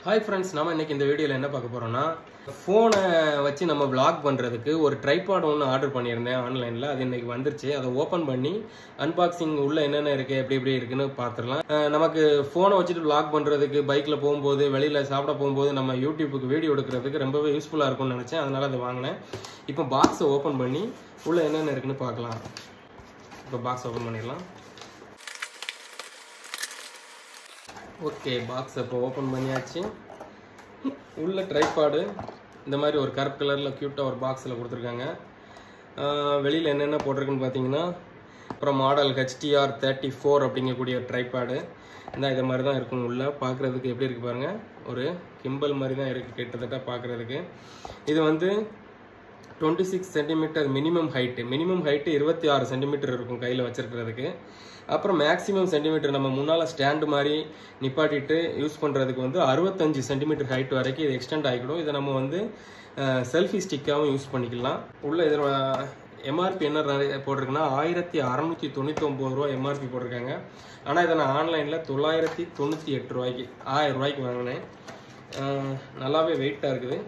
hi friends நாம இன்னைக்கு இந்த வீடியோவில் என்ன பார்க்க போறோம்னா ஃபோனை வச்சு நம்ம vlog பண்ணுறதுக்கு ஒரு ட்ரைபாட் ஒன்று ஆர்டர் பண்ணியிருந்தேன் ஆன்லைனில் அது இன்னைக்கு வந்துருச்சு அதை ஓப்பன் பண்ணி அன்பாக்சிங் உள்ள என்னென்ன இருக்குது எப்படி எப்படி இருக்குன்னு பார்த்துடலாம் அஹ் நமக்கு ஃபோனை வச்சுட்டு vlog பண்ணுறதுக்கு பைக்கில் போகும்போது வெளியில் சாப்பிட போகும்போது நம்ம யூடியூப்புக்கு வீடியோ எடுக்கிறதுக்கு ரொம்பவே யூஸ்ஃபுல்லாக இருக்கும்னு நினச்சேன் அதனால அதை வாங்கினேன் இப்போ பாக்ஸை ஓப்பன் பண்ணி உள்ள என்னென்ன இருக்குன்னு பார்க்கலாம் இப்போ பாக்ஸ் ஓப்பன் பண்ணிடலாம் ஓகே பாக்ஸ் இப்போ ஓப்பன் பண்ணியாச்சு உள்ள ட்ரைபாடு இந்த மாதிரி ஒரு கருப்பு கலரில் க்யூட்டாக ஒரு பாக்ஸில் கொடுத்துருக்காங்க வெளியில் என்னென்ன போட்டிருக்குன்னு பார்த்தீங்கன்னா அப்புறம் மாடல் ஹெச்டிஆர் தேர்ட்டி ஃபோர் அப்படிங்கக்கூடிய ட்ரைபாடு இந்த இதை மாதிரி தான் இருக்கும் உள்ள பார்க்குறதுக்கு எப்படி இருக்கு பாருங்க ஒரு கிம்பல் மாதிரி தான் இருக்குது கிட்டத்தட்ட பார்க்குறதுக்கு இது வந்து twenty six centimetre minimum height minimum height இருபத்தி ஆறு சென்டிமீட்டர் இருக்கும் கையில் வச்சிருக்கிறதுக்கு அப்புறம் மேக்ஸிமம் சென்டிமீட்டர் நம்ம முன்னால் ஸ்டாண்டு மாதிரி நிப்பாட்டிட்டு யூஸ் பண்ணுறதுக்கு வந்து அறுபத்தஞ்சு சென்டிமீட்டர் ஹைட் வரைக்கும் இது எக்ஸ்டெண்ட் ஆகிடும் இதை நம்ம வந்து செல்ஃபி ஸ்டிக்காகவும் யூஸ் பண்ணிக்கலாம் உள்ள இதோட எம்ஆர்பி என்ன நிறைய போட்டிருக்குன்னா ஆயிரத்தி அறநூற்றி தொண்ணூற்றி ஒம்பது ரூபா எம்ஆர்பி போட்டிருக்காங்க ஆனால் இதை நான் ஆன்லைனில் தொள்ளாயிரத்தி தொண்ணூற்றி எட்டு ரூபாய்க்கு ஆயிரம் ரூபாய்க்கு வாங்கினேன் அஹ் நல்லாவே வெயிட்டாக இருக்குது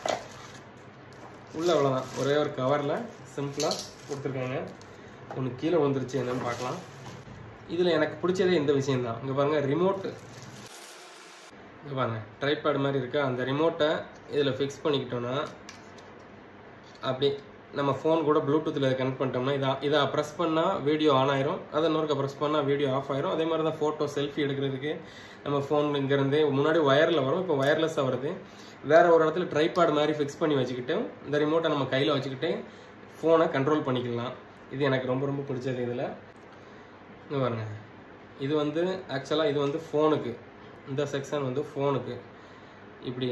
உள்ள அவ்வளோதான் ஒரே ஒரு கவரில் சிம்பிளாக கொடுத்துருக்காங்க ஒன்று கீழே வந்துருச்சு என்னன்னு பார்க்கலாம் இதில் எனக்கு பிடிச்சதே இந்த விஷயம்தான் இங்கே பாருங்கள் ரிமோட்டு இங்கே பாருங்க ட்ரைபேட் மாதிரி இருக்கா அந்த ரிமோட்டை இதில் ஃபிக்ஸ் பண்ணிக்கிட்டோன்னா அப்படி நம்ம ஃபோன் கூட ப்ளூடூத்தில் கனெக்ட் பண்ணிட்டோம்னா இதை இதை ப்ரெஸ் பண்ணால் வீடியோ ஆன் ஆயிரும் அதை இன்னொருக்க ப்ரெஸ் பண்ணால் வீடியோ ஆஃப் ஆயிரும் அதே மாதிரி தான் ஃபோட்டோ செல்ஃபி எடுக்கிறதுக்கு நம்ம ஃபோன் இங்கேருந்து முன்னாடி ஒயரில் வரும் இப்போ ஒயர்லெஸ்ஸாக வருது வேற ஒரு இடத்துல ட்ரைபாட் மாதிரி ஃபிக்ஸ் பண்ணி வச்சுக்கிட்டு இந்த ரிமோட்டை நம்ம கையில் வச்சுக்கிட்டு ஃபோனை கண்ட்ரோல் பண்ணிக்கலாம் இது எனக்கு ரொம்ப ரொம்ப பிடிச்சது இதில் இங்க பாருங்க இது வந்து ஆக்சுவலாக இது வந்து ஃபோனுக்கு இந்த செக்ஷன் வந்து ஃபோனுக்கு இப்படி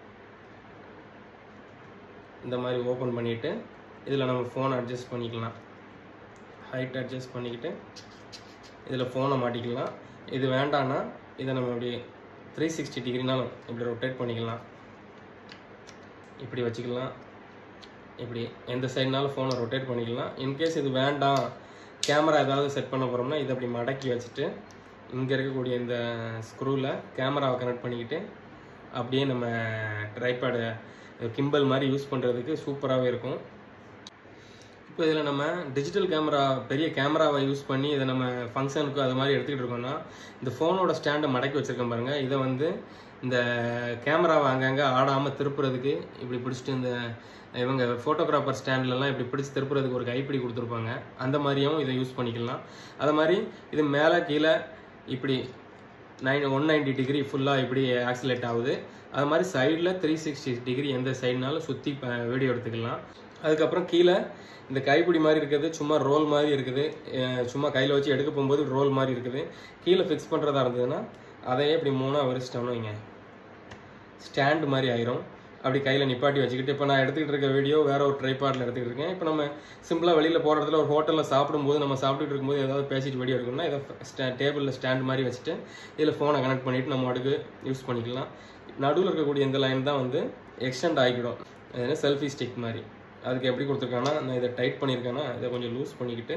இந்த மாதிரி ஓப்பன் பண்ணிவிட்டு இதில் நம்ம ஃபோன் அட்ஜஸ்ட் பண்ணிக்கலாம் ஹைட் அட்ஜஸ்ட் பண்ணிக்கிட்டு இதில் ஃபோனை மாட்டிக்கலாம் இது வேண்டான்னா இதை நம்ம இப்படி த்ரீ சிக்ஸ்டி டிகிரினாலும் இப்படி ரொட்டேட் பண்ணிக்கலாம் இப்படி வச்சுக்கலாம் இப்படி எந்த சைடுனாலும் ஃபோனை ரொட்டேட் பண்ணிக்கலாம் இன்கேஸ் இது வேண்டாம் கேமரா ஏதாவது செட் பண்ண போகிறோம்னா இதை அப்படி மடக்கி வச்சுட்டு இங்கே இருக்கக்கூடிய இந்த ஸ்க்ரூவில் கேமராவை கனெக்ட் பண்ணிக்கிட்டு அப்படியே நம்ம ட்ரைபேடு கிம்பல் மாதிரி யூஸ் பண்ணுறதுக்கு சூப்பராகவே இருக்கும் இப்போ இதில் நம்ம டிஜிட்டல் கேமரா பெரிய கேமராவை யூஸ் பண்ணி இதை நம்ம ஃபங்க்ஷனுக்கு அது மாதிரி எடுத்துக்கிட்டு இருக்கோம்னா இந்த ஃபோனோட ஸ்டாண்டை மடக்கி வச்சுருக்கேன் பாருங்கள் இதை வந்து இந்த கேமராவை அங்கங்கே ஆடாமல் திருப்புறதுக்கு இப்படி பிடிச்சிட்டு இந்த இவங்க ஃபோட்டோகிராஃபர் ஸ்டாண்ட்லலாம் இப்படி பிடிச்சி திருப்புறதுக்கு ஒரு கைப்பிடி கொடுத்துருப்பாங்க அந்த மாதிரியும் இதை யூஸ் பண்ணிக்கலாம் அது மாதிரி இது மேலே கீழே இப்படி நைன் ஒன் நைன்டி டிகிரி ஃபுல்லாக இப்படி ஆக்சிலேட் ஆகுது அது மாதிரி சைடில் த்ரீ சிக்ஸ்டி டிகிரி எந்த சைடுனாலும் சுற்றி வீடியோ எடுத்துக்கலாம் அதுக்கப்புறம் கீழே இந்த கைப்பிடி மாதிரி இருக்கிறது சும்மா ரோல் மாதிரி இருக்குது அஹ் சும்மா கையில் வச்சு எடுக்க போகும்போது ரோல் மாதிரி இருக்குது கீழே ஃபிக்ஸ் பண்ணுறதா இருந்ததுன்னா அதையே இப்படி மூணாக விரிச்சிட்டோம்னு வைங்க ஸ்டாண்ட் மாதிரி ஆயிரும் அப்படி கையில் நிப்பாட்டி வச்சுக்கிட்டு இப்போ நான் எடுத்துக்கிட்டு இருக்க வீடியோ வேற ஒரு ட்ரைபாட்டில் எடுத்துக்கிட்டு இருக்கேன் இப்போ நம்ம சிம்பிளாக வெளியில் போகிற இடத்துல ஒரு ஹோட்டலில் சாப்பிடும்போது நம்ம சாப்பிட்டுட்டு இருக்கும்போது ஏதாவது பேசிட்டு வீடியோ எடுக்கணும்னா இதை ஸ்டா டேபிளில் ஸ்டாண்ட் மாதிரி வச்சுட்டு இதில் ஃபோனை கனெக்ட் பண்ணிவிட்டு நம்ம அடுக்கு யூஸ் பண்ணிக்கலாம் நடுவில் இருக்கக்கூடிய இந்த லைன் தான் வந்து எக்ஸ்டெண்ட் ஆகிக்கிடும் அது செல்ஃபி ஸ்டிக் மாதிரி அதுக்கு எப்படி கொடுத்துருக்காங்கன்னா நான் இதை டைட் பண்ணியிருக்கேன்னா இதை கொஞ்சம் லூஸ் பண்ணிக்கிட்டு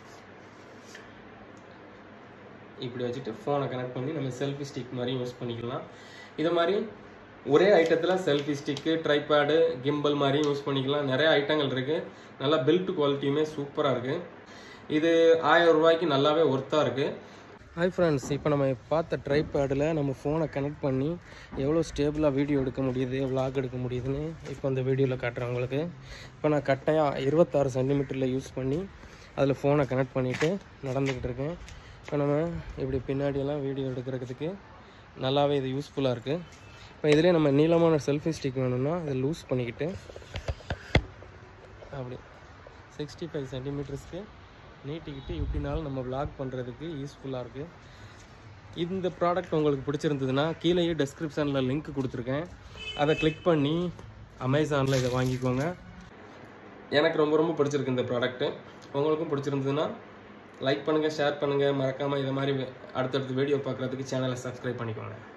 இப்படி வச்சுட்டு ஃபோனை கனெக்ட் பண்ணி நம்ம செல்ஃபி ஸ்டிக் மாதிரி யூஸ் பண்ணிக்கலாம் இது மாதிரி ஒரே ஐட்டத்தில் செல்ஃபி ஸ்டிக்கு ட்ரைபேடு கிம்பல் மாதிரி யூஸ் பண்ணிக்கலாம் நிறைய ஐட்டங்கள் இருக்குது நல்லா பில்ட் குவாலிட்டியுமே சூப்பராக இருக்குது இது ஆயிரம் ரூபாய்க்கு நல்லாவே ஒர்த்தாக இருக்குது ஹாய் ஃப்ரெண்ட்ஸ் இப்போ நம்ம பார்த்த ட்ரைபேடில் நம்ம ஃபோனை கனெக்ட் பண்ணி எவ்வளோ ஸ்டேபிளாக வீடியோ எடுக்க முடியுது vlog எடுக்க முடியுதுன்னு இப்போ இந்த வீடியோவில் காட்டுறேன் உங்களுக்கு இப்போ நான் கட்டையாக இருபத்தாறு சென்டிமீட்டரில் யூஸ் பண்ணி அதில் ஃபோனை கனெக்ட் பண்ணிவிட்டு நடந்துக்கிட்டு இருக்கேன் இப்போ நம்ம இப்படி பின்னாடியெல்லாம் வீடியோ எடுக்கிறதுக்கு நல்லாவே இது யூஸ்ஃபுல்லாக இருக்குது இப்போ இதிலே நம்ம நீளமான செல்ஃபி ஸ்டிக் வேணும்னா இதை லூஸ் பண்ணிக்கிட்டு அப்படி சிக்ஸ்டி ஃபைவ் சென்டிமீட்டர்ஸ்க்கு நீட்டிக்கிட்டு எப்படினாலும் நம்ம vlog பண்ணுறதுக்கு யூஸ்ஃபுல்லாக இருக்குது இந்த ப்ராடக்ட் உங்களுக்கு பிடிச்சிருந்ததுன்னா கீழேயே டெஸ்கிரிப்ஷனில் லிங்க் கொடுத்துருக்கேன் அதை கிளிக் பண்ணி அமேசானில் இதை வாங்கிக்கோங்க எனக்கு ரொம்ப ரொம்ப பிடிச்சிருக்கு இந்த ப்ராடக்ட்டு உங்களுக்கும் பிடிச்சிருந்ததுன்னா லைக் பண்ணுங்கள் ஷேர் பண்ணுங்கள் மறக்காமல் இதை மாதிரி அடுத்தடுத்த வீடியோ பார்க்குறதுக்கு சேனலை சப்ஸ்கிரைப் பண்ணிக்கோங்க